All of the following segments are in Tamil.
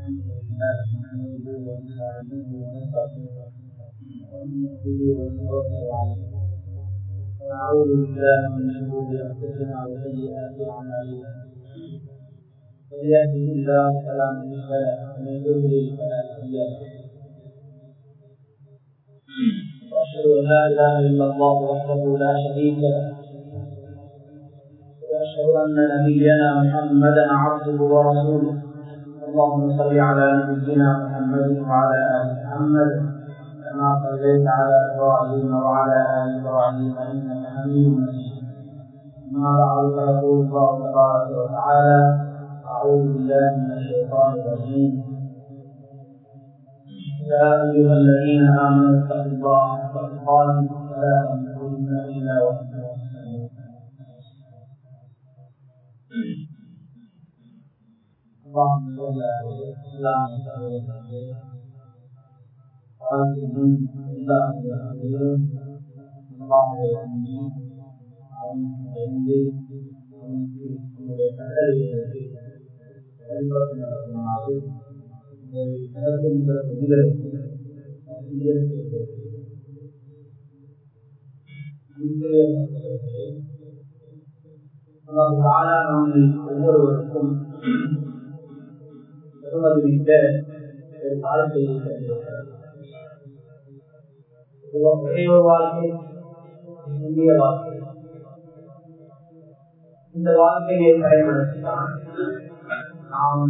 ونعوذ بالله من شرور انفسنا وسيئات اعمالنا من يهده الله فلا مضل له ومن يضلل فلا هادي له واشهد ان لا اله الا الله وحده لا شريك له واشهد ان نبينا محمدا عبده ورسوله اللهم صل على نبينا محمد وعلى ال محمد كما صليت على ابراهيم وعلى ال ابراهيم انك حميد مجيد اما بعد فيقول الله تبارك وتعالى اعوذ بالله من الشيطان الرجيم يا ايها الذين امنوا اتقوا الله حق تقاته ولا تموتن الا وانتم مسلمون اللهم صل على سيدنا محمد ஒவ்வொருவருக்கும் பெருமதிமிக்க ஒரு வாழ்க்கையை தந்திருக்கிறது ஒரு வாழ்க்கை இந்திய வாழ்க்கை இந்த வாழ்க்கையை பயன்படுத்தினால் நாம்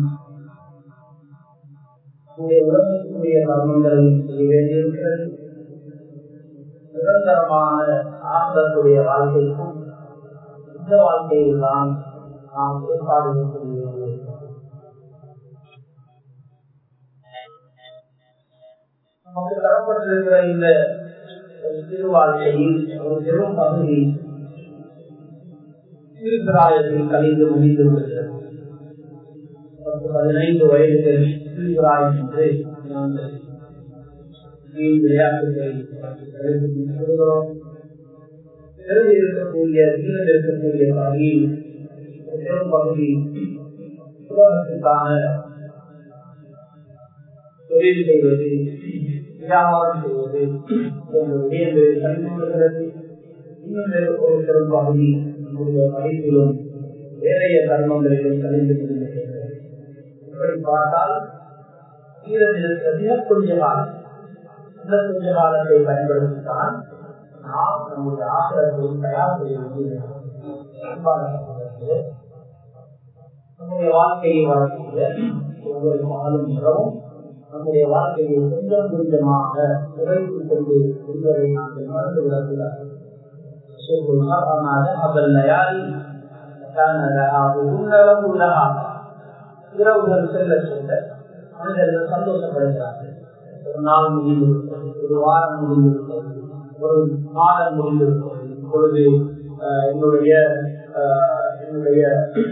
உலகத்துடைய கர்மங்களையும் செய்ய வேண்டியிருக்கிறது நிரந்தரமான ஆண்டத்துடைய வாழ்க்கைக்கும் இந்த வாழ்க்கையில் தான் நாம் ஏற்பாடு செய்ய வேண்டியிருக்கிறோம் நமக்கு தரப்பட்டிருக்கிற இந்த சிறு வாழ்க்கையில் ஒரு பெரும் பகுதி சிறுபிராயத்தில் கழிந்து முடிந்து விடுகிறது பத்து பதினைந்து வயதுகள் சிறுபிராயம் என்று நாங்கள் விளையாட்டுகளை சொல்கிறோம் பிறகு இருக்கக்கூடிய கீழே இருக்கக்கூடிய பகுதியில் ஒரு பெரும் பகுதி உலகத்திற்கான தொழில் செய்வது வியாபாரம் செய்வது போன்ற விடயங்களில் கலந்து கொள்கிறது இன்னும் ஒரு பெரும் பகுதி நம்முடைய படிப்பிலும் வேறைய கர்மங்களிலும் கலந்து கொள்கிறது இப்படி பார்த்தால் மிக கொஞ்ச காலம் இந்த கொஞ்ச காலத்தை பயன்படுத்தித்தான் நாம் நம்முடைய ஆசிரத்தை தயார் செய்ய வேண்டியது நம்முடைய வாழ்க்கையை வளர்க்கிற ஒவ்வொரு நாளும் இரவும் நம்முடைய வாழ்க்கையை கொஞ்சம் கொஞ்சமாக குறைத்துக் கொண்டு செல்வதை நாங்கள் மறந்து விடக்கூடாது இரவுகள் செல்ல செல்ல மனிதர்கள் சந்தோஷப்படுகிறார்கள் ஒரு நாள் முடிந்திருக்கிறது ஒரு வாரம் முடிந்திருக்கிறது ஒரு மாதம் முடிந்திருக்கிறது இப்பொழுது என்னுடைய என்னுடைய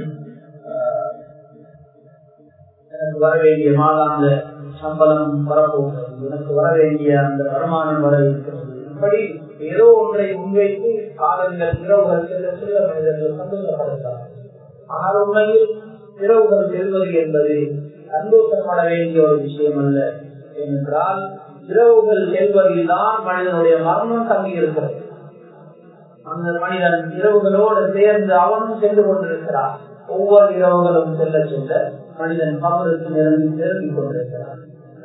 எனக்கு வர வேண்டிய மாதாந்த சம்பளம் வரப்போகிறது எனக்கு வர வேண்டிய அந்த வருமானம் வர இருக்கிறது இப்படி ஏதோ ஒன்றை முன்வைத்து காலங்கள் இரவுகள் செல்ல செல்ல மனிதர்கள் சந்தோஷப்படுகிறார்கள் ஆனால் உண்மையில் இரவுகள் செல்வது என்பது சந்தோஷப்பட வேண்டிய ஒரு விஷயம் அல்ல ஏனென்றால் இரவுகள் செல்வதில் தான் மனிதனுடைய மரணம் தங்கி இருக்கிறது அந்த மனிதன் இரவுகளோடு சேர்ந்து அவனும் சென்று கொண்டிருக்கிறான் ஒவ்வொரு இரவுகளும் செல்ல செல்ல மனிதன் கபருக்கு நெருங்கி நெருங்கிக் கொண்டிருக்கிறார்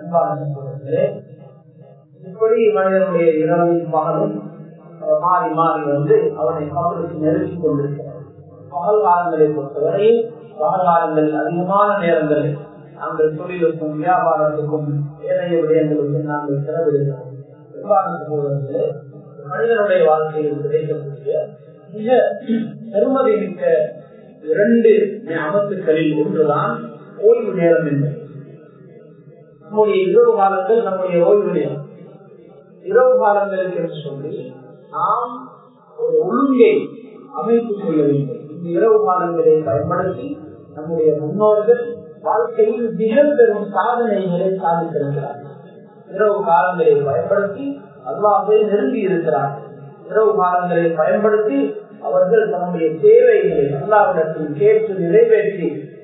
இப்படி மனிதனுடைய இரவும் பகலும் மாறி மாறி வந்து அவனை கபருக்கு நெருங்கிக் கொண்டிருக்கிறார் பகல் காலங்களை பொறுத்தவரை பகல் காலங்களில் அதிகமான நேரங்களில் நாங்கள் தொழிலுக்கும் வியாபாரத்துக்கும் ஏனைய விடயங்களுக்கும் நாங்கள் செலவிடுகிறோம் விவாதத்துக்கு மனிதனுடைய வாழ்க்கையில் கிடைக்கக்கூடிய மிக பெருமதி மிக்க இரண்டு அமைப்புகளில் ஒன்றுதான் ஓய்வு நேரம் என்பது நம்முடைய இரவு காலங்கள் நம்முடைய ஓய்வு நேரம் இரவு காலங்களுக்கு என்று சொல்லி நாம் ஒரு ஒழுங்கை அமைத்துக் கொள்ள வேண்டும் இந்த இரவு காலங்களை பயன்படுத்தி நம்முடைய முன்னோர்கள் வாழ்க்கையில் மிக பெரும் சாதனைகளை சாதித்திருக்கிறார்கள் இரவு காலங்களை பயன்படுத்தி அல்லாவே நெருங்கி இருக்கிறார்கள் இரவு காலங்களை பயன்படுத்தி அவர்கள் தன்னுடைய தேவைகளை அல்லாவிடத்தில் கேட்டு நிறைவேற்றி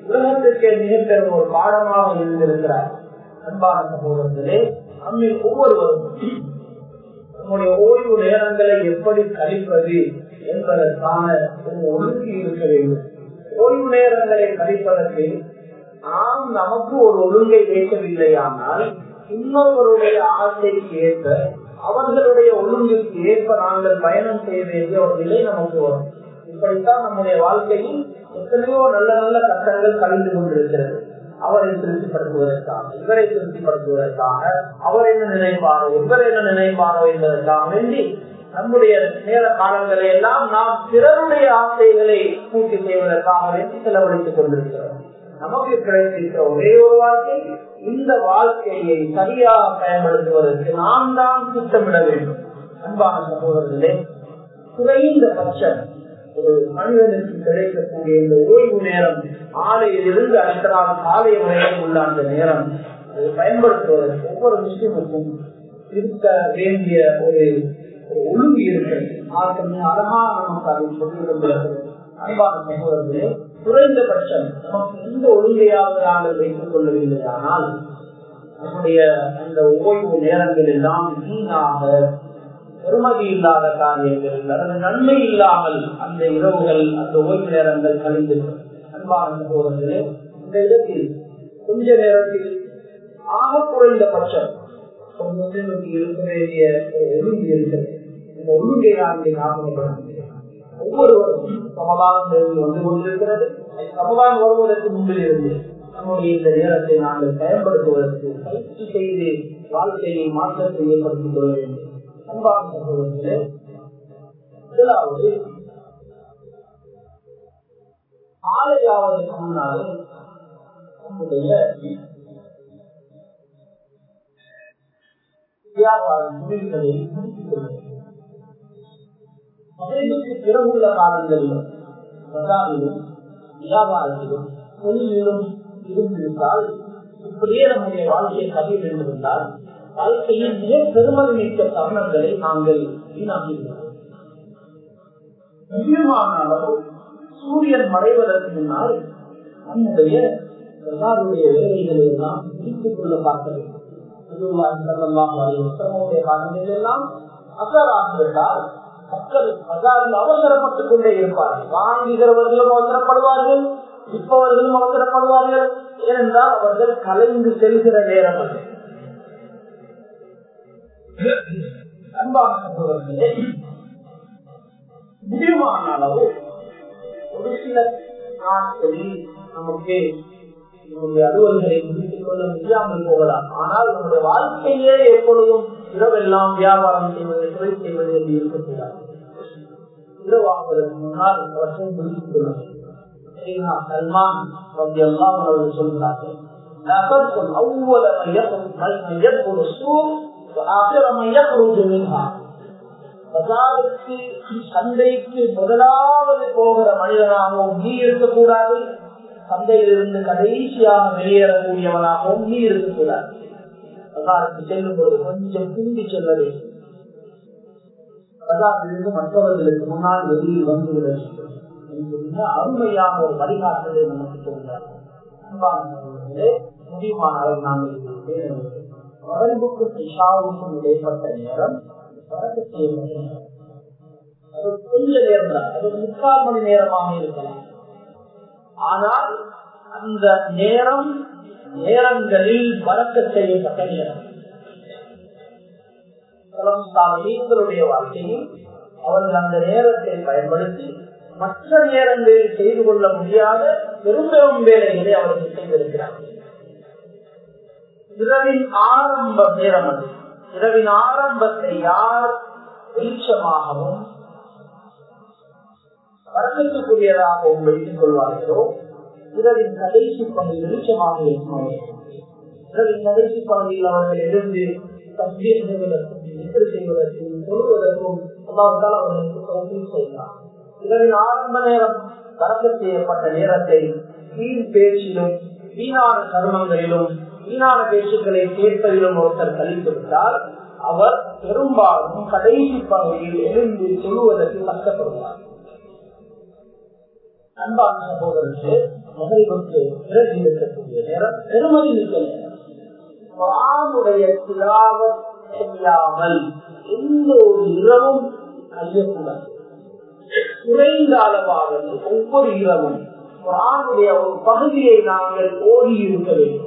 உலகத்திற்கே மிகப்பெரும் ஒரு பாடமாக இருந்திருக்கிறார் அன்பான சகோதரர்களே நம்மில் ஒவ்வொருவரும் நம்முடைய ஓய்வு நேரங்களை எப்படி கழிப்பது என்பதற்கான ஒரு ஒழுங்கு இருக்க வேண்டும் ஓய்வு நேரங்களை கழிப்பதற்கு நாம் நமக்கு ஒரு ஒழுங்கை வைக்கவில்லையானால் இன்னொருவருடைய ஆசைக்கு ஏற்ப அவர்களுடைய ஒழுங்குக்கு ஏற்ப நாங்கள் பயணம் செய்ய வேண்டிய ஒரு நிலை நமக்கு வரும் இப்படித்தான் நம்முடைய வாழ்க்கையில் எத்தனையோ நல்ல நல்ல கட்டங்கள் கலந்து கொண்டிருக்கிறது அவரை திருப்திப்படுத்துவதற்காக இவரை திருப்திப்படுத்துவதற்காக அவர் என்ன நினைப்பாரோ இவர் என்ன நினைப்பாரோ என்பதற்காக வேண்டி நம்முடைய நேர காலங்களை எல்லாம் நாம் பிறருடைய ஆசைகளை பூர்த்தி செய்வதற்காக வேண்டி செலவழித்துக் கொண்டிருக்கிறோம் நமக்கு கிடைத்திருக்கிற ஒரே ஒரு வாழ்க்கை இந்த வாழ்க்கையை சரியாக பயன்படுத்துவதற்கு நாம் தான் திட்டமிட வேண்டும் அன்பான சகோதரர்களே குறைந்த பட்சம் ஒரு மனிதனுக்கு கிடைக்கக்கூடிய இந்த ஓய்வு நேரம் ஆலையிலிருந்து அடுத்த நாள் காலை வரையில் உள்ள அந்த நேரம் அதை பயன்படுத்துவதற்கு ஒவ்வொரு முஸ்லிமுக்கும் இருக்க வேண்டிய ஒரு ஒழுங்கு இருக்கிறது மார்க்கமே அழகாக நமக்கு அதை சொல்லிக் கொண்டிருக்கிறது அன்பான சகோதரர்களே குறைந்தபட்சம் நமக்கு எந்த ஒழுங்கையாவது நாங்கள் வைத்துக் கொள்ளவில்லை ஆனால் நம்முடைய அந்த ஓய்வு நேரங்கள் எல்லாம் வீணாக பெருமதி இல்லாத காரியங்கள் அல்லது நன்மை இல்லாமல் அந்த இரவுகள் அந்த ஓய்வு நேரங்கள் கழிந்து அன்பான சகோதரர்களே இந்த இடத்தில் கொஞ்ச நேரத்தில் ஆக குறைந்தபட்சம் ஒரு முஸ்லிமுக்கு இருக்க வேண்டிய ஒரு ஒழுங்கு இருக்கிறது இந்த ஒழுங்கை நான் இங்கே ஞாபகப்படுத்த ஒவ்வொருவரும் சமதானம் வந்து கொண்டிருக்கிறது சமதானம் வருவதற்கு முன்பில் இருந்து நம்முடைய இந்த நேரத்தை நாங்கள் பயன்படுத்துவதற்கு பயிற்சி செய்து வாழ்க்கையை மாற்றத்தை ஏற்படுத்திக் கொள்ள வேண்டும் அன்பான சகோதரர்களே முதலாவது ஆலையாவதற்கு முன்னாலே நம்முடைய வியாபார தொழில்களை முடித்துக் கொள்ள வேண்டும் மறைவுக்கு பிறகுள்ள காலங்களிலும் பஜாரிலும் வியாபாரத்திலும் தொழிலிலும் இருந்திருந்தால் இப்படியே நம்முடைய வாழ்க்கையை கதையில் இருந்திருந்தால் வாழ்க்கையில் மிக பெருமதி மிக்க தருணங்களை நாங்கள் வீணாகியிருக்கிறோம் முக்கியமான அளவு சூரியன் மறைவதற்கு முன்னால் நம்முடைய பிரசாருடைய வேலைகளை எல்லாம் முடித்துக் கொள்ள பார்க்க வேண்டும் காலங்களில் எல்லாம் அசராகிவிட்டால் மக்கள் பஜாரில் அவசரப்பட்டுக் கொண்டே இருப்பார்கள் வாங்குகிறவர்களும் அவசரப்படுவார்கள் விற்பவர்களும் அவசரப்படுவார்கள் ஏனென்றால் அவர்கள் கலைந்து செல்கிற நேரம் அது அன்பான சகோதரர்களே முடிவான அளவு ஒரு சில நாட்களில் நமக்கு நம்முடைய அலுவல்களை முடித்துக் கொள்ள முடியாமல் போகலாம் ஆனால் நம்முடைய வாழ்க்கையே எப்பொழுதும் இரவெல்லாம் வியாபாரம் செய்வது தொழில் செய்வது என்று இருக்கக்கூடாது இரவாக்குவதற்கு முன்னால் அவற்றை முடித்துக் கொள்ள சல்மான் அவர்கள் சொல்கிறார்கள் أول من يدخل السوق وآخر من يخرج منها பஜாருக்கு சந்தைக்கு முதலாவது போகிற மனிதனாகவும் நீ இருக்கக்கூடாது சந்தையிலிருந்து கடைசியாக வெளியேறக்கூடியவனாகவும் நீ இருக்கக்கூடாது பஜாருக்கு செல்லும் பொழுது கொஞ்சம் பிந்தி செல்ல வேண்டும் பஜாரிலிருந்து மற்றவர்களுக்கு முன்னால் வெளியில் வந்துவிட வேண்டும் என்கின்ற அருமையான ஒரு வழிகாட்டலை நமக்கு சொல்கிறார் முடிவான அளவு நாங்கள் மறைவுக்கும் இஷாவுக்கும் இடைப்பட்ட நேரம் வழக்கு செய்யப்பட்ட அது கொஞ்ச நேரம் தான் அது முக்கால் மணி நேரமாக இருக்கலாம் ஆனால் அந்த நேரம் நேரங்களில் வழக்க செய்யப்பட்ட நேரம் நீங்களுடைய வாழ்க்கையில் அவர்கள் அந்த நேரத்தை பயன்படுத்தி மற்ற நேரங்களில் செய்து கொள்ள முடியாத பெரும் பெரும் வேலைகளை அவர்கள் செய்திருக்கிறார்கள் இரவின் ஆரம்ப நேரம் அது இரவின் ஆரம்பத்தை யார் வெளிச்சமாகவும் வரவேற்கக்கூடியதாகவும் வைத்துக் கொள்வார்களோ இரவின் கடைசி பகுதி வெளிச்சமாக இருக்கும் இரவின் கடைசி பகுதியில் அவர்கள் எழுந்து தஸ்பீர் செய்வதற்கும் எதிர் செய்வதற்கும் சொல்வதற்கும் அல்லாவிட்டால் அவர்களுக்கு தௌஃபீக் செய்யலாம் இரவின் ஆரம்ப நேரம் வரக்க செய்யப்பட்ட நேரத்தை வீண் பேச்சிலும் வீணான கருமங்களிலும் வீணான பேச்சுக்களை கேட்பதிலும் ஒருத்தர் கழித்து விட்டால் அவர் பெரும்பாலும் கடைசி பகுதியில் எழுந்து சொல்லுவதற்கு கஷ்டப்படுவார் அன்பான சகோதரருக்கு மகளிருக்கு பிறகு இருக்கக்கூடிய நேரம் பெருமதி மிக்க நேரம் குரானுடைய திலாவத் செய்யாமல் எந்த ஒரு இரவும் அழியக்கூடாது குறைந்த அளவாவது ஒவ்வொரு இரவும் குரானுடைய ஒரு பகுதியை நாங்கள் ஓடி இருக்க வேண்டும்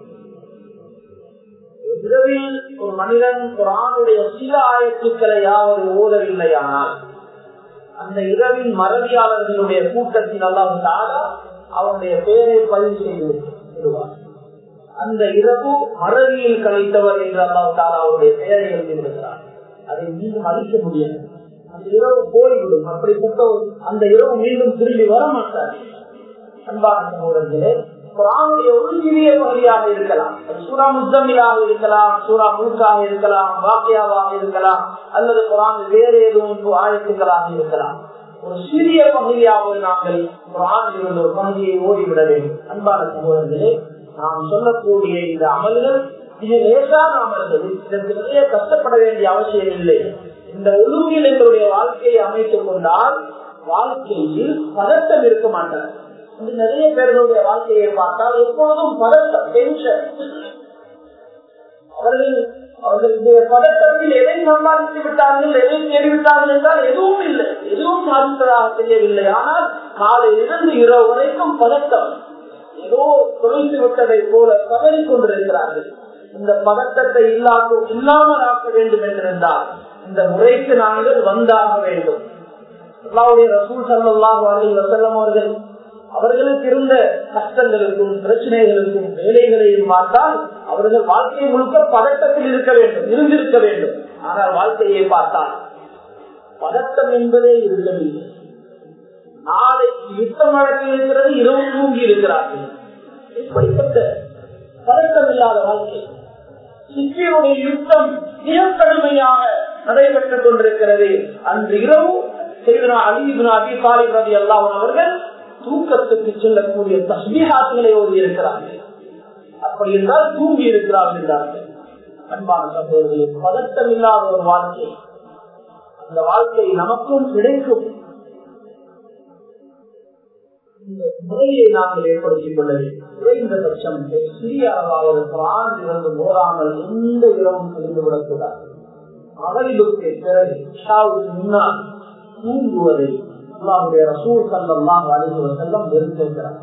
இரவில் ஒரு மனிதன் குரானுடைய சில ஆயத்துக்களை யாவது ஓதவில்லையானால் அந்த இரவின் மறதியாளர்களுடைய கூட்டத்தில் அல்லாவிட்டால் அவனுடைய பெயரை பதிவு செய்து விடுவார் அந்த இரவு மறதியில் கழித்தவர் என்று அல்லாவிட்டால் அவருடைய பெயரை எழுதிவிடுகிறார் அதை மீண்டும் அழிக்க முடியாது அந்த இரவு போய்விடும் அப்படிப்பட்ட அந்த இரவு மீண்டும் திரும்பி வர மாட்டார் அன்பான சகோதரர்களே குரானுடைய ஒரு சிறிய பகுதியாக இருக்கலாம் சூரா முத்தமிழாக இருக்கலாம் சூரா முழுக்காக இருக்கலாம் வாக்கியாவாக இருக்கலாம் அல்லது குரான் வேறு எதுவும் ஆயத்துக்களாக இருக்கலாம் ஒரு சிறிய பகுதியாவது நாங்கள் குரானில் இருந்த ஒரு பகுதியை ஓடிவிட வேண்டும் அன்பான சகோதரர்களே நாம் சொல்லக்கூடிய இந்த அமல்கள் இது லேசான அமல்கள் இதற்கு நிறைய கஷ்டப்பட வேண்டிய அவசியம் இல்லை இந்த ஒழுங்கில் எங்களுடைய வாழ்க்கையை அமைத்துக் கொண்டால் வாழ்க்கையில் பதட்டம் இருக்க மாட்டார் நிறைய பேர்களுடைய வாழ்க்கையை பார்த்தால் எப்பொழுதும் பதட்டம் டென்ஷன் அவர்கள் அவர்களுடைய பதட்டத்தில் எதை சம்பாதித்து விட்டார்கள் எதை தேடிவிட்டார்கள் என்றால் எதுவும் இல்லை எதுவும் சாதித்ததாக தெரியவில்லை ஆனால் காலையிலிருந்து இரவு வரைக்கும் பதட்டம் ஏதோ தொலைத்து விட்டதை போல தவறி கொண்டிருக்கிறார்கள் இந்த பதட்டத்தை இல்லாமல் இல்லாமல் ஆக்க வேண்டும் என்றிருந்தால் இந்த முறைக்கு நாங்கள் வந்தாக வேண்டும் அல்லாவுடைய ரசூல் சல்லாஹ் அலி வசல்லம் அவர்கள் அவர்களுக்கு இருந்த கஷ்டங்களுக்கும் பிரச்சனைகளுக்கும் வேலைகளையும் பார்த்தால் அவர்கள் வாழ்க்கை முழுக்க பதட்டத்தில் இருக்க வேண்டும் இருந்திருக்க வேண்டும் ஆனால் வாழ்க்கையை பார்த்தால் பதட்டம் என்பதே இருக்கவில்லை நாளைக்கு யுத்தம் நடக்க இருக்கிறது இரவு தூங்கி இருக்கிறார்கள் இப்படிப்பட்ட பதட்டம் இல்லாத வாழ்க்கை சிக்கியனுடைய யுத்தம் மிக கடுமையாக நடைபெற்றுக் கொண்டிருக்கிறது அன்று இரவு செய்தனா அலிபின் அபி தாலிப் ரவி அல்லாஹ் அவர்கள் தூக்கத்துக்கு செல்லக்கூடிய தஸ்மீகாத்துகளை ஓதி இருக்கிறார்கள் அப்படி என்றால் தூங்கி இருக்கிறார்கள் என்றார்கள் அன்பான சகோதரர்களே பதட்டம் இல்லாத ஒரு வாழ்க்கை அந்த வாழ்க்கை நமக்கும் கிடைக்கும் இந்த முறையை நாங்கள் ஏற்படுத்திக் கொள்ள வேண்டும் குறைந்தபட்சம் சிறிய அளவாவது பிரான் இருந்து போராமல் எந்த இரவும் தெரிந்துவிடக் கூடாது மகளிருக்கு பிறகு இஷாவுக்கு முன்னால் தூங்குவதை அல்லாஹுடைய ரசூல் சல்லாம் அலிஹி வசல்லம் வெறுத்திருக்கிறார்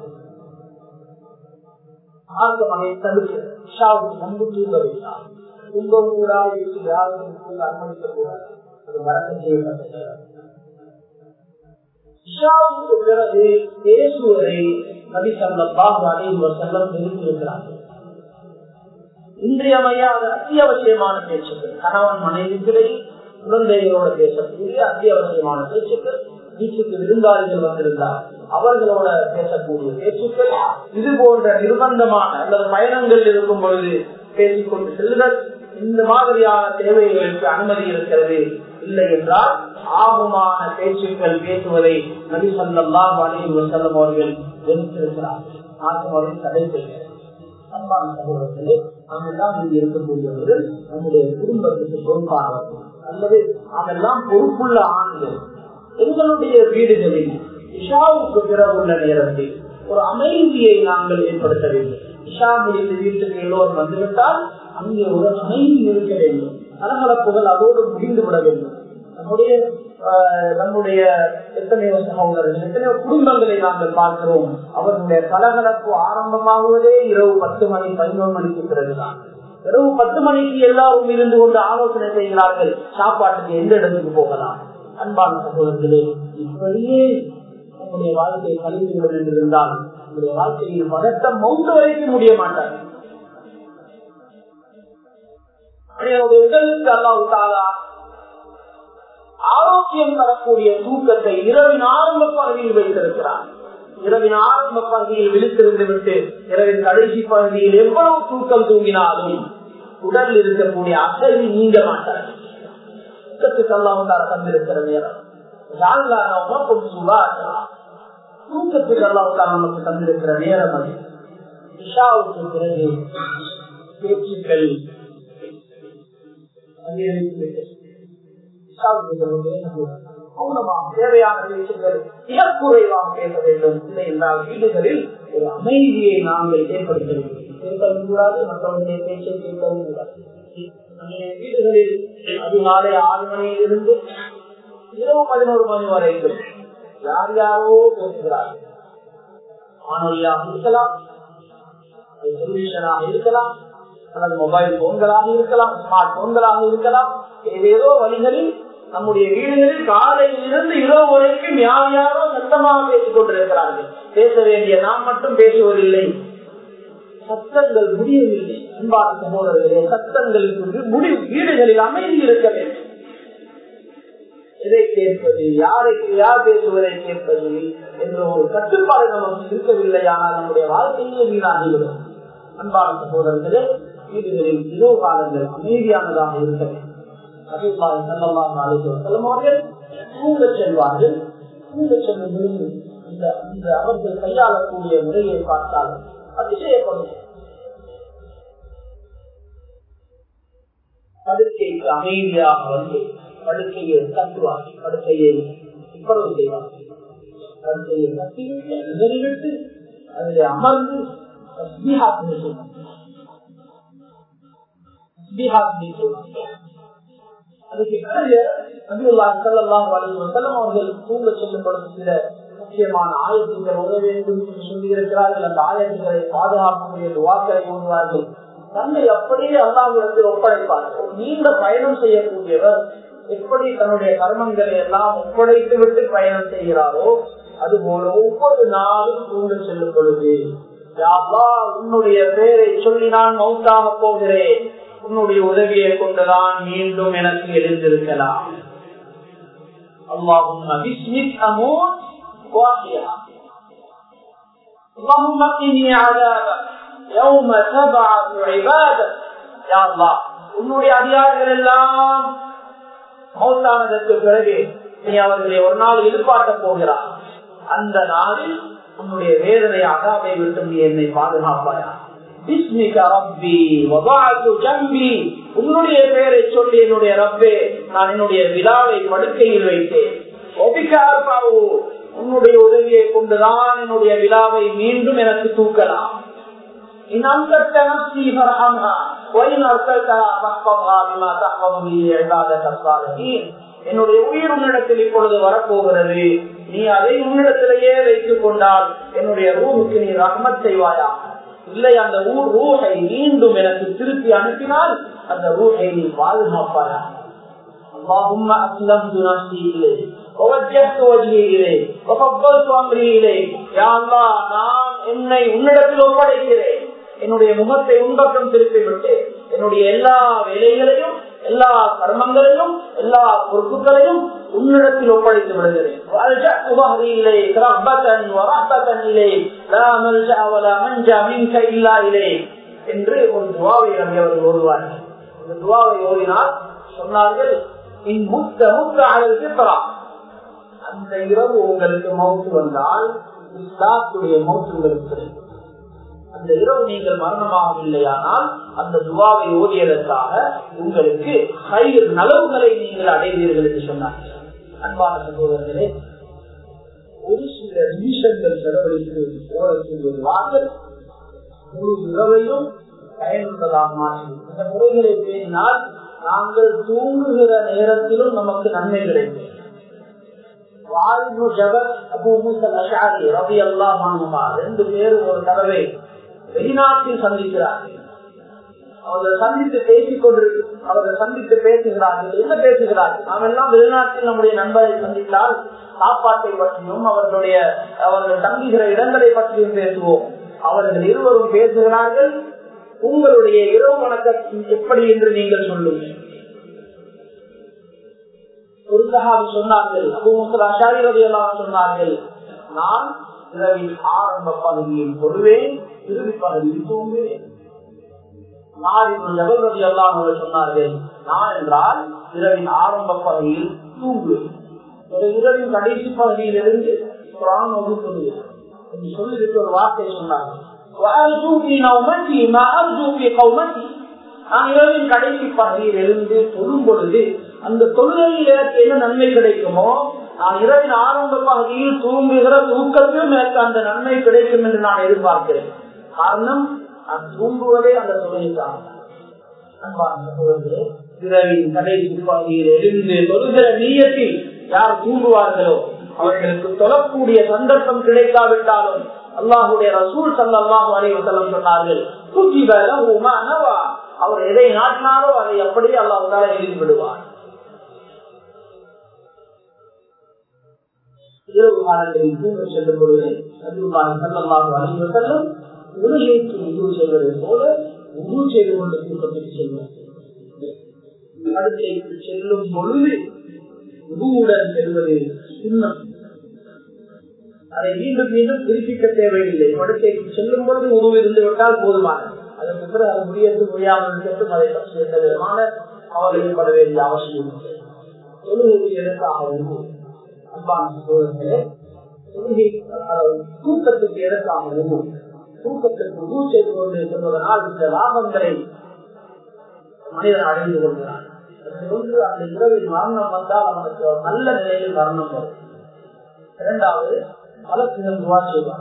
மார்க்கமனை தடுத்து இஷாவுக்கு முன்பு தூங்க வேண்டாம் துன்பம் கூடாது யாரும் அனுமதிக்க கூடாது அது மரணம் செய்யப்பட்டது இஷாவுக்கு பிறகு பேசுவதை நபி சல்லாஹ் அலிஹி வசல்லம் வெறுத்திருக்கிறார்கள் இன்றியமையாத அத்தியாவசியமான பேச்சுக்கள் கணவன் மனைவிக்கிடையே குழந்தைகளோட பேசக்கூடிய அத்தியாவசியமான பேச்சுக்கள் வீட்டுக்கு விருந்தாளிகள் வந்திருந்தார் அவர்களோட பேசக்கூடிய பேச்சுக்கள் இது போன்ற நிர்பந்தமான அல்லது பயணங்கள் இருக்கும் பொழுது பேசிக்கொண்டு செல்லுதல் இந்த மாதிரியான தேவைகளுக்கு அனுமதி இருக்கிறது இல்லை என்றால் ஆபமான பேச்சுக்கள் பேசுவதை நபி சொல்லாம் அலி வசல்லம் அவர்கள் வெறுத்திருக்கிறார்கள் நாட்டம் அவர்கள் தடை செய்கிறார் அன்பான சகோதரர்களே நாம் எல்லாம் இங்கு இருக்கக்கூடியவர்கள் நம்முடைய குடும்பத்துக்கு பொறுப்பானவர்கள் அல்லது நாமெல்லாம் பொறுப்புள்ள ஆண்கள் எங்களுடைய வீடுகளில் இஷாவுக்கு பிறகு உள்ள நேரத்தில் ஒரு அமைதியை நாங்கள் ஏற்படுத்த வேண்டும் இஷா முடிந்து வீட்டுக்கு எல்லோரும் வந்துவிட்டால் அங்கே ஒரு அமைதி இருக்க வேண்டும் கலகலப்புகள் அதோடு முடிந்து விட வேண்டும் நம்முடைய நம்முடைய எத்தனையோ சகோதரர்கள் எத்தனையோ குடும்பங்களை நாங்கள் பார்க்கிறோம் அவர்களுடைய கலகலப்பு ஆரம்பமாகுவதே இரவு பத்து மணி பதினோரு மணிக்கு பிறகுதான் இரவு பத்து மணிக்கு எல்லாரும் இருந்து கொண்டு ஆலோசனை செய்கிறார்கள் சாப்பாட்டுக்கு எந்த இடத்துக்கு போகலாம் அன்பான சகோதரர்களே இப்படியே உங்களுடைய வாழ்க்கையை கழிந்து விடும் என்று இருந்தால் உங்களுடைய வாழ்க்கையில் பதட்டம் மௌத்த வரைக்கும் முடிய மாட்டார் உடலுக்கு அல்லாவுத்தாலா ஆரோக்கியம் தரக்கூடிய தூக்கத்தை இரவின் ஆரம்ப பகுதியில் வைத்திருக்கிறார் இரவின் ஆரம்ப பகுதியில் விழித்திருந்து விட்டு இரவின் கடைசி பகுதியில் எவ்வளவு தூக்கம் தூங்கினாலும் உடல் இருக்கக்கூடிய அசதி நீங்க மாட்டார் தூக்கத்துக்கு அல்லாவுத்தார தந்திருக்கிற நேரம் தூக்கத்துக்கு அல்லாவுத்தார நமக்கு தந்திருக்கிற நேரம் அது இஷாவுக்கு பிறகு பேச்சுக்கள் மௌனமாக தேவையான பேச்சுகள் மிகக்குறைவாக பேச வேண்டும் இல்லை என்றால் வீடுகளில் ஒரு அமைதியை நாங்கள் ஏற்படுத்த வேண்டும் கேட்கவும் கூடாது மற்றவர்களுடைய பேச்சை கேட்கவும் கூடாது நம்முடைய வீடுகளில் அதிகாலை ஆறு மணியிலிருந்து இரவு பதினோரு மணி வரைக்கும் யார் யாரோ பேசுகிறார்கள் வானொலியாக இருக்கலாம் டெலிவிஷனாக இருக்கலாம் அல்லது மொபைல் போன்களாக இருக்கலாம் ஸ்மார்ட் போன்களாக இருக்கலாம் ஏதேதோ வழிகளில் நம்முடைய வீடுகளில் காலையிலிருந்து இரவு வரைக்கும் யார் யாரோ சத்தமாக பேசிக் கொண்டிருக்கிறார்கள் பேச வேண்டிய நாம் மட்டும் பேசுவதில்லை சத்தங்கள் முடியவில்லை அன்பான சகோதரர்களே சத்தங்களுக்கு முடிவு வீடுகளில் அமைதி இருக்க வேண்டும் எதை கேட்பது யாருக்கு யார் பேசுவதை கேட்பது என்ற ஒரு கட்டுப்பாடு நமக்கு இருக்கவில்லை ஆனால் நம்முடைய வாழ்க்கையே வீணாகிவிடும் அன்பான சகோதரர்களே வீடுகளில் இரவு காலங்கள் அமைதியானதாக இருக்க வேண்டும் அவர்கள் தூங்க செல்வார்கள் தூங்க செல்லும் பொழுது இந்த இந்த அவர்கள் கையாளக்கூடிய முறையை பார்த்தால் அதிசயப்படும் படுக்கைக்கு அமைதியாக வந்து படுக்கையை தட்டுவார்கள் படுக்கையை இவ்வளவு செய்வார்கள் படுக்கையை தட்டிவிட்டு நிகழ்விட்டு அதில் அமர்ந்து அதுக்கு பிறகு அவர்கள் தூங்க செல்லும் பொழுது சில முக்கியமான ஆயத்துக்கள் உதவ வேண்டும் என்று சொல்லி இருக்கிறார்கள் அந்த ஆயத்துக்களை பாதுகாக்கக்கூடிய வாக்களை ஓடுவார்கள் தன்னை அப்படியே அல்லாவிடத்தில் ஒப்படைப்பார்கள் நீண்ட பயணம் செய்யக்கூடியவர் எப்படி தன்னுடைய கர்மங்களை எல்லாம் ஒப்படைத்து விட்டு பயணம் செய்கிறாரோ அதுபோல ஒவ்வொரு நாளும் தூங்க செல்லும் பொழுது உன்னுடைய பெயரை சொல்லி நான் மௌத்தாக போகிறேன் உன்னுடைய உதவியை கொண்டுதான் மீண்டும் எனக்கு எழுந்திருக்கலாம் اللهم باسمك اموت واحيا اللهم قني عذابك يوم تبعث عبادك يا الله உன்னுடைய அதிகாரிகள் எல்லாம் மௌத்தானதற்கு பிறகு நீ அவர்களை ஒரு நாள் எதிர்பார்க்க போகிறார் அந்த நாளில் உன்னுடைய வேதனை அகாவை விட்டு நீ என்னை பாதுகாப்பாயா உன்னுடைய பெயரை சொல்லி என்னுடைய ரப்பே நான் என்னுடைய விழாவை படுக்கையில் வைத்தேன் உன்னுடைய உதவியை கொண்டுதான் என்னுடைய விழாவை மீண்டும் எனக்கு தூக்கலாம் إن أمسكت نفسي فارحمها وإن أرسلتها فاحفظها بما تحفظ به عبادك الصالحين என்னுடைய உயிர் உன்னிடத்தில் இப்பொழுது வரப்போகிறது நீ அதை உன்னிடத்திலேயே வைத்துக் கொண்டால் என்னுடைய ரூவுக்கு நீ ரஹ்மத் செய்வாயா இல்லை அந்த ஊர் ரூஹை மீண்டும் எனக்கு திருப்பி அனுப்பினால் அந்த ரூஹை நீ பாதுகாப்பாயா اللهم أسلمت نفسي إليك ووجهت وجهي إليك وفضلت أمري إليك يا الله நான் என்னை உன்னிடத்தில் ஒப்படைக்கிறேன் என்னுடைய முகத்தை உன்பக்கம் திருப்பி விட்டேன் என்னுடைய எல்லா வேலைகளையும் எல்லா கர்மங்களையும் எல்லா பொறுப்புகளையும் உன்னிடத்தில் ஒப்படைத்து விடுகிறேன் என்று ஒரு துவாவை அவர்கள் ஓடுவார்கள் இந்த துவாவை ஓடினால் சொன்னார்கள் முத்த முத்த அழகு அந்த இரவு உங்களுக்கு மவுத்து வந்தால் இஸ்லாத்துடைய மவுத்து உங்களுக்கு கிடைக்கும் அந்த இரவு நீங்கள் மரணமாகவில்லையானால் அந்த துவாவை ஓதியதற்காக உங்களுக்கு ஹைர் நலவுகளை நீங்கள் அடைவீர்கள் என்று சொன்னார்கள் அன்பான சகோதரர்களே ஒரு சில நிமிஷங்கள் செலவழித்து போடக்கூடிய வாங்கல் முழு இரவையும் பயனுள்ளதாக மாற்றும் இந்த முறைகளை பேசினால் நாங்கள் தூங்குகிற நேரத்திலும் நமக்கு நன்மை கிடைக்கும் ரெண்டு பேரும் ஒரு தடவை வெளிநாட்டில் சந்திக்கிறார்கள் அவர்கள் சந்தித்து பேசிக் கொண்டு அவர்கள் சந்தித்து பேசுகிறார்கள் என்ன பேசுகிறார்கள் நாம் எல்லாம் வெளிநாட்டில் நம்முடைய நண்பரை சந்தித்தால் சாப்பாட்டை பற்றியும் அவர்களுடைய அவர்கள் தங்குகிற இடங்களை பற்றியும் பேசுவோம் அவர்கள் இருவரும் பேசுகிறார்கள் உங்களுடைய இரவு வணக்கம் எப்படி என்று நீங்கள் சொல்லுங்கள் ஒரு சகாபி சொன்னார்கள் அபுமுசல் சொன்னார்கள் நான் இரவின் ஆரம்ப பகுதியில் தொழுவேன் இறுதி பகுதியில் தூங்குவேன் சொன்னார்கள் நான் என்றால் இரவின் ஆரம்ப பகுதியில் தூங்குவேன் இரவின் கடைசி பகுதியில் இருந்து சொல்லுவேன் என்று சொல்லிவிட்டு ஒரு வார்த்தை சொன்னார்கள் நான் இரவின் கடைசி பகுதியில் இருந்து தொழும் பொழுது அந்த தொழுகையில் எனக்கு என்ன நன்மை கிடைக்குமோ நான் இரவின் ஆரம்ப பகுதியில் தூங்குகிற தூக்கத்தில் எனக்கு அந்த நன்மை கிடைக்கும் என்று நான் எதிர்பார்க்கிறேன் காரணம் நான் தூங்குவதே அந்த தொழிலுக்காக இரவின் கடைசி பகுதியில் எழுந்து தொழுகிற நீயத்தில் யார் தூங்குவார்களோ அவர்களுக்கு தொழக்கூடிய சந்தர்ப்பம் கிடைக்காவிட்டாலும் அல்லாஹுடைய ரசூல் சல்லாஹு அலைவசல்லம் சொன்னார்கள் அவர் எதை நாட்டினாரோ அதை அப்படியே அல்லாஹால எழுதி விடுவார் இரவு காலங்களில் தூங்க செல்லும் பொழுது சல்லாஹு அலைவசல்லம் உலகைக்கு உருவு செய்வதை போல உருவு செய்து கொண்டு தூக்கத்துக்கு செல்வார் அடுத்தைக்கு செல்லும் பொழுது உருவுடன் செல்வது சின்னம் அதை மீண்டும் மீண்டும் புதுப்பிக்க தேவையில்லை படுக்கைக்கு செல்லும் பொழுது உருவு இருந்து விட்டால் போதுமானது அதற்கு பிறகு அது முடியாது முடியாமல் இருக்கட்டும் அதை பற்றி எந்த விதமான கவலைப்பட வேண்டிய அவசியம் தொழுகை எதற்காக உருவு அன்பான சோதர்களே தொழுகை தூக்கத்துக்கு எதற்காக உருவு தூக்கத்திற்கு உருவு செய்து கொண்டு செல்வதனால் இந்த லாபங்களை மனிதன் அடைந்து கொள்கிறான் ஒன்று அந்த இரவில் மரணம் வந்தால் அவனுக்கு நல்ல நிலையில் மரணம் வரும் இரண்டாவது மலத்தினம் துவா செய்வார்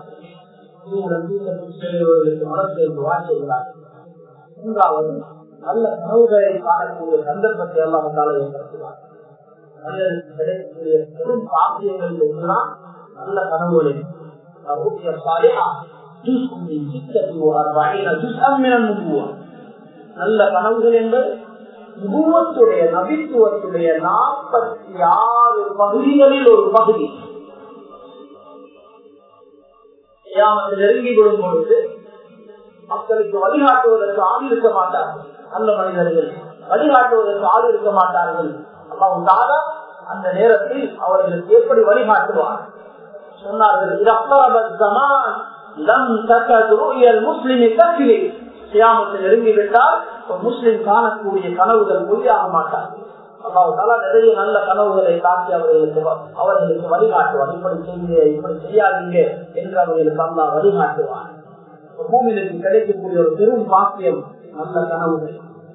மலத்தினம் துவா செய்கிறார் மூன்றாவது நல்ல கனவுகளை காணக்கூடிய சந்தர்ப்பத்தை எல்லாம் வந்தால் ஏற்படுத்துவார் மனிதனுக்கு கிடைக்கக்கூடிய பெரும் பாக்கியங்கள் ஒன்றுதான் நல்ல கனவுகளில் நல்ல கனவுகள் என்பது நுபுவத்துடைய நபித்துவத்துடைய நாற்பத்தி ஆறு பகுதிகளில் ஒரு பகுதி நெருங்கி விடும் பொழுது மக்களுக்கு வழிகாட்டுவதற்கு ஆள் இருக்க மாட்டார்கள் நல்ல மனிதர்கள் வழிகாட்டுவதற்கு ஆள் இருக்க மாட்டார்கள் அல்லாவுக்காக அந்த நேரத்தில் அவர்களுக்கு எப்படி வழிகாட்டுவார் சொன்னார்கள் முஸ்லிமை சியாமத்தில் நெருங்கிவிட்டால் ஒரு முஸ்லிம் காணக்கூடிய கனவுகள் பொய்யாக மாட்டார் அல்லாவுதால நிறைய நல்ல கனவுகளை காட்டி அவர்களுக்கு அவர்களுக்கு வழிகாட்டுவார் இப்படி செய்யுங்க இப்படி செய்யாதீங்க என்று அவர்களுக்கு அல்லா வழிகாட்டுவார் பூமியிலுக்கு கிடைக்கக்கூடிய ஒரு பெரும் பாக்கியம் நல்ல கனவுகள்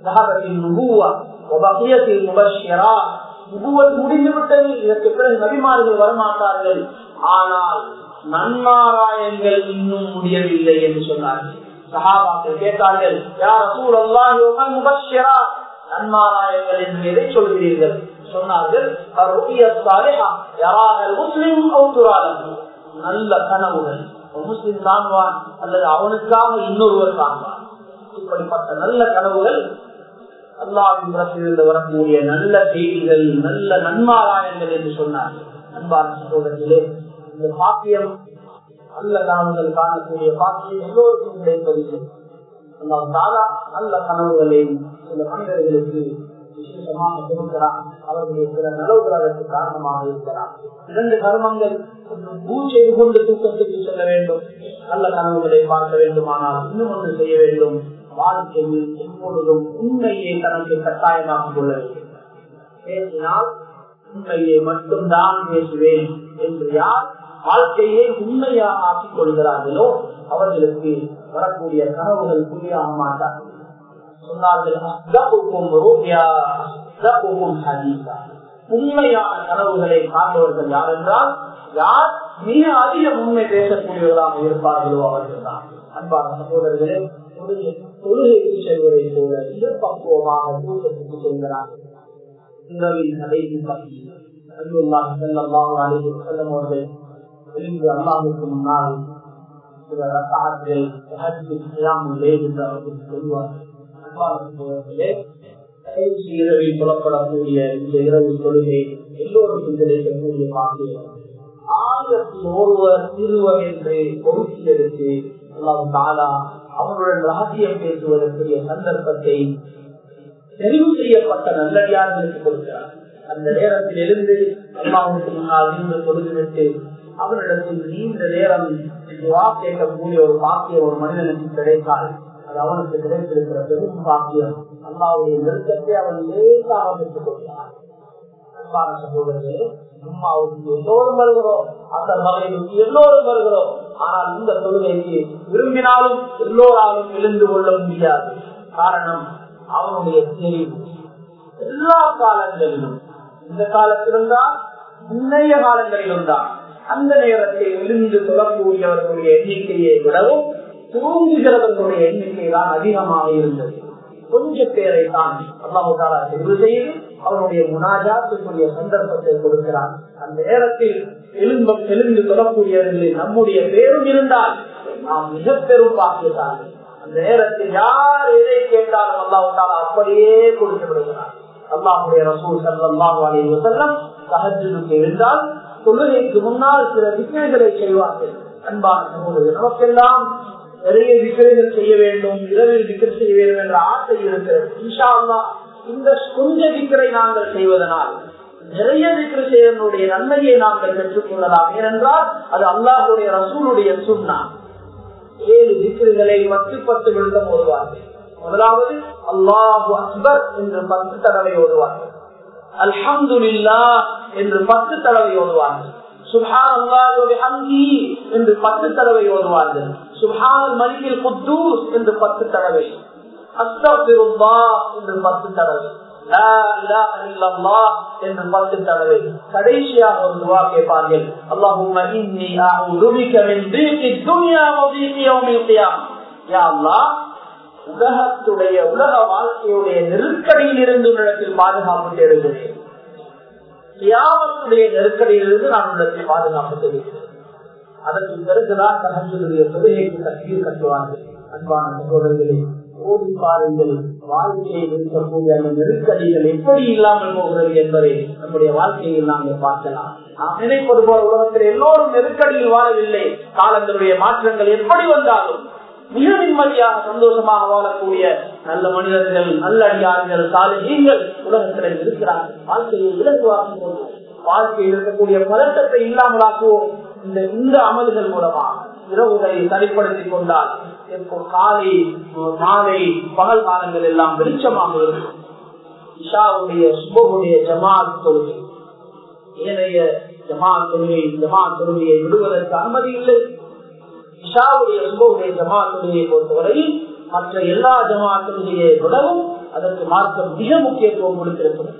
முடிந்துவிட்டது இதற்கு பிறகு நபிமார்கள் வரமாட்டார்கள் ஆனால் நன்மாராயங்கள் இன்னும் முடியவில்லை என்று சொன்னார்கள் சகாபாக்கள் கேட்டார்கள் யார் ரசூல் அல்லாஹ் நன்மாராயங்கள் என்று எதை சொல்கிறீர்கள் சொன்னார்கள் நல்ல கனவுகள் முஸ்லிம் காண்பான் அல்லது அவனுக்காக இன்னொருவர் காண்பான் இப்படிப்பட்ட நல்ல கனவுகள் அல்லாவின் புறத்திலிருந்து வரக்கூடிய நல்ல செய்திகள் நல்ல நன்மாராயங்கள் என்று சொன்னார்கள் அன்பான சகோதரர்களே இந்த பாக்கியம் நல்ல கனவுகள் காணக்கூடிய பாக்கியம் எல்லோருக்கும் கிடைப்பதில்லை நல்ல கனவுகளை சில மனிதர்களுக்கு விசேஷமாக கொடுக்கிறார் அவர்களுடைய சில நலவுகள் அதற்கு காரணமாக இருக்கிறார் இரண்டு கர்மங்கள் பூச்செய்து கொண்டு தூக்கத்துக்கு செல்ல வேண்டும் நல்ல கனவுகளை பார்க்க வேண்டுமானால் இன்னும் ஒன்று செய்ய வேண்டும் வாழ்க்கையில் எப்பொழுதும் உண்மையை தனக்கு கட்டாயமாக்கிக் கொள்ள வேண்டும் பேசினால் உண்மையை மட்டும்தான் பேசுவேன் என்று யார் வாழ்க்கையை உண்மையாக ஆக்கிக் கொள்கிறார்களோ அவர்களுக்கு வரக்கூடிய கனவுகள் புரியாக மாட்டார்கள் சொன்னார்கள் உண்மையான கனவுகளை காண்பவர்கள் யார் என்றால் யார் மிக அதிக உண்மை பேசக்கூடியவர்களாக இருப்பார்களோ அவர்கள் தான் அன்பான சகோதரர்களே தொழுகைக்கு செல்வதை போல எதிர்பக்குவமாக தூக்கத்துக்கு செல்கிறார்கள் இரவில் கடைசி பகுதி அவர்கள் எழுந்து அல்லாஹுக்கு முன்னால் சில ரசாக்கள் என்று அவர்கள் சொல்வார்கள் கடைசி இரவில் புலப்படக்கூடிய இந்த இரவு தொழுகை எல்லோருக்கும் கிடைக்கக்கூடிய பாக்கியம் ஆயிரத்தி ஒருவர் சிறுவர் என்று ஒதுக்கி எடுத்து தாலா அவருடன் ரகசியம் பேசுவதற்குரிய சந்தர்ப்பத்தை தெரிவு செய்யப்பட்ட நல்லடியார்களுக்கு கொடுக்கிறார் அந்த நேரத்தில் இருந்து அல்லாவுக்கு முன்னால் நின்று தொழுதுவிட்டு அவரிடத்தில் நீண்ட நேரம் வா கேட்கக்கூடிய ஒரு பாக்கியம் ஒரு மனிதனுக்கு கிடைத்தால் அது அவனுக்கு கிடைத்திருக்கிற பெரும் பாக்கியம் அல்லாவுடைய நெருக்கத்தை அவன் லேசாக பெற்றுக் கொள்கிறான் அன்பான சகோதரர்களே அம்மாவுக்கு எல்லோரும் வருகிறோம் அந்த மகளிருக்கு எல்லோரும் வருகிறோம் ஆனால் இந்த தொழுகைக்கு விரும்பினாலும் எல்லோராலும் எழுந்து கொள்ள முடியாது காரணம் அவனுடைய தெரிவு எல்லா காலங்களிலும் இந்த காலத்திலும் தான் முன்னைய காலங்களிலும் தான் அந்த நேரத்தில் விழுந்து தொழக்கூடியவர்களுடைய எண்ணிக்கையை விடவும் தூங்குகிறவர்களுடைய எண்ணிக்கை தான் அதிகமாக இருந்தது கொஞ்ச பேரை தான் அல்லாஹாலா தெரிவு செய்து அவருடைய முனாஜாத்துக்குரிய சந்தர்ப்பத்தை கொடுக்கிறார் அந்த நேரத்தில் எலும்பம் எழுந்து தொடரக்கூடியவர்களில் நம்முடைய பேரும் இருந்தால் நாம் மிக பெரும் பாக்கியத்தார்கள் அந்த நேரத்தில் யார் எதை கேட்டாலும் அல்லாஹாலா அப்படியே கொடுத்து விடுகிறார் அல்லாஹுடைய ரசூல் சல்லாஹு அலி வசல்லம் சஹஜுக்கு இருந்தால் தொழுகைக்கு முன்னால் சில விக்கிரைகளை செய்வார்கள் அன்பான சகோதரர் நமக்கெல்லாம் நிறைய விக்கிரைகள் செய்ய வேண்டும் இரவில் விக்கிரை செய்ய வேண்டும் என்ற ஆசை இருக்கிறது இன்ஷா அல்லா இந்த கொஞ்ச விக்கிரை நாங்கள் செய்வதனால் நிறைய விக்கிரை செய்வதனுடைய நன்மையை நாங்கள் பெற்றுக் கொள்ளலாம் ஏனென்றால் அது அல்லாஹுடைய ரசூலுடைய சுண்ணா ஏழு விக்கிரைகளை பத்து பத்து விழுந்தம் ஓடுவார்கள் முதலாவது அல்லாஹு அக்பர் என்று பத்து தடவை ஓடுவார்கள் அல்ஹம்துல்லா என்று பத்து தடவை ஓடுவார்கள் சுஹான் அல்லாஹி என்று பத்து தடவை ஓடுவார்கள் சுஹான் மலிகில் குத்தூஸ் என்று பத்து தடவை அஸ்தபிருல்லா என்று பத்து தடவை என்று பத்து தடவை கடைசியாக ஒரு துவா கேட்பார்கள் அல்லாஹும் உலகத்துடைய உலக வாழ்க்கையுடைய நெருக்கடியில் இருந்து உன்னிடத்தில் பாதுகாப்பு தேடுகிறேன் தியாகத்துடைய நெருக்கடியிலிருந்து நான் உன்னிடத்தில் பாதுகாப்பு தேடுகிறேன் அதற்கு பிறகுதான் தகவலுடைய தொழுகைக்கு தண்ணீர் கட்டுவார்கள் அன்பான சகோதரர்களே ஓடி பாருங்கள் வாழ்க்கையில் இருக்கக்கூடிய அந்த நெருக்கடிகள் எப்படி இல்லாமல் போகிறது என்பதை நம்முடைய வாழ்க்கையில் நாங்கள் பார்க்கலாம் நாம் நினைப்பது போல உலகத்தில் எல்லோரும் நெருக்கடியில் வாழவில்லை காலங்களுடைய மாற்றங்கள் எப்படி வந்தாலும் மிக நிம்மதியாக சந்தோஷமாக வாழக்கூடிய நல்ல மனிதர்கள் நல்ல அடியார்கள் சாலைகள் உலகத்தில் இருக்கிறார்கள் வாழ்க்கையை இலகுவாக்குவோம் வாழ்க்கையில் இருக்கக்கூடிய பதட்டத்தை இல்லாமலாக்குவோம் இந்த இந்த அமல்கள் மூலமாக இரவுகளை சரிப்படுத்திக் கொண்டால் இப்போ காலை மாலை பகல் காலங்கள் எல்லாம் வெளிச்சமாக இருக்கும் இஷாவுடைய சுபகுடைய ஜமாத் தொழுகை ஏனைய ஜமாத் தொழுகை ஜமாத் தொழுகையை விடுவதற்கு அனுமதி இல்லை இஷாவுடைய சுபவுடைய ஜமாத்துடைய பொறுத்தவரையில் மற்ற எல்லா ஜமாத்துடைய விடவும் அதற்கு மார்க்கம் மிக முக்கியத்துவம் கொடுத்திருக்கிறது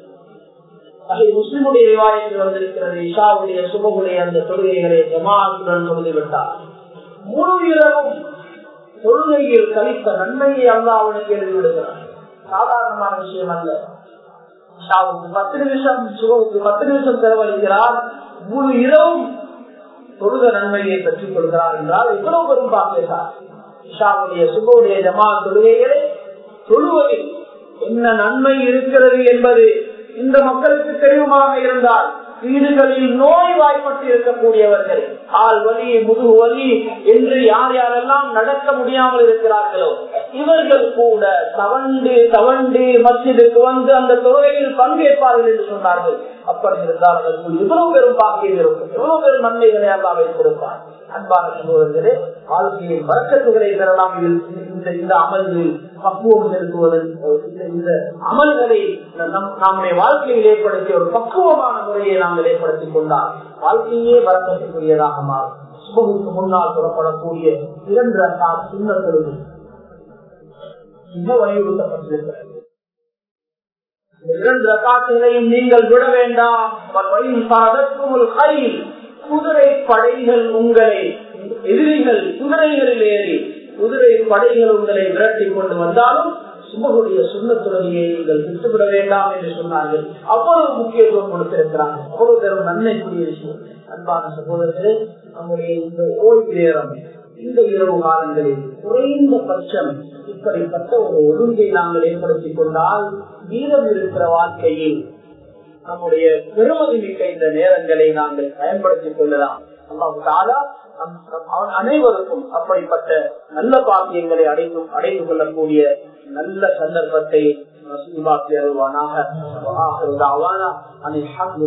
முஸ்லிமுடைய விவாதத்தில் வந்திருக்கிறது இஷாவுடைய சுபகுடைய அந்த தொழுகைகளை ஜமாத்துடன் தொழுது விட்டார் முழு இரவும் தொழுகையில் கழித்த நன்மையை அல்லா அவனுக்கு எழுதிவிடுகிறார் சாதாரணமான விஷயம் அல்ல இஷாவுக்கு பத்து நிமிஷம் சுபவுக்கு பத்து நிமிஷம் செலவழிக்கிறார் முழு இரவும் தொழுக நன்மையை பெற்றுக் கொள்கிறார் என்றால் எவ்வளவு பெரும் பார்க்கிறார் இஷாவுடைய சுபவுடைய ஜமா தொழுகைகளை தொழுவதில் என்ன நன்மை இருக்கிறது என்பது இந்த மக்களுக்கு தெரிவுமாக இருந்தால் வீடுகளில் நோய் வாய்ப்பட்டு இருக்கக்கூடியவர்கள் கால் வலி முதுகு வலி என்று யார் யாரெல்லாம் நடக்க முடியாமல் இருக்கிறார்களோ இவர்கள் கூட தவண்டு தவண்டு மசிதுக்கு வந்து அந்த தொழுகையில் பங்கேற்பார்கள் என்று சொன்னார்கள் அப்படி இருந்தால் அதற்கு இவ்வளவு பெரும் பாக்கியம் இருக்கும் எவ்வளவு பெரும் நன்மைகளை எல்லாம் வைத்திருப்பார் அன்பான சகோதரர்களே வாழ்க்கையில் வழக்கத்துகளை பெறலாம் இந்த இந்த அமல்களில் பக்குவம் செலுத்துவதன் இந்த அமல்களை நம்முடைய வாழ்க்கையில் ஏற்படுத்திய ஒரு பக்குவமான முறையை நாங்கள் ஏற்படுத்திக் கொண்டால் வாழ்க்கையே வழக்கத்துக்குரியதாக மாறும் சுபகுக்கு முன்னால் சொல்லப்படக்கூடிய இரண்டு சுண்ணத்தொழுது மிக வலியுறுத்தப்பட்டிருக்கிறது இரண்டு ரகாட்டுகளையும் நீங்கள் விட வேண்டாம் குதிரை படைகள் உங்களை எதிரிகள் குதிரைகளில் ஏறி குதிரை படைகள் உங்களை விரட்டி கொண்டு வந்தாலும் சுபகுடைய சுண்ணத்துறையை நீங்கள் விட்டுவிட வேண்டாம் என்று சொன்னார்கள் அவ்வளவு முக்கியத்துவம் கொடுத்திருக்கிறாங்க அவ்வளவு பெரும் நன்மைக்குரிய விஷயம் அன்பான சகோதரர்களே நம்முடைய இந்த ஓய்வு நேரம் இந்த இரவு காலங்களில் குறைந்த பட்சம் இப்படிப்பட்ட ஒரு ஒழுங்கை நாங்கள் ஏற்படுத்திக் கொண்டால் மீதம் இருக்கிற வாழ்க்கையில் நம்முடைய பெருமதி மிக்க இந்த நேரங்களை நாங்கள் பயன்படுத்திக் கொள்ளலாம் அவன் அனைவருக்கும் அப்படிப்பட்ட நல்ல பாக்கியங்களை அடைந்து அடைந்து கொள்ளக்கூடிய நல்ல சந்தர்ப்பத்தை நசீபாக்கி அருவானாக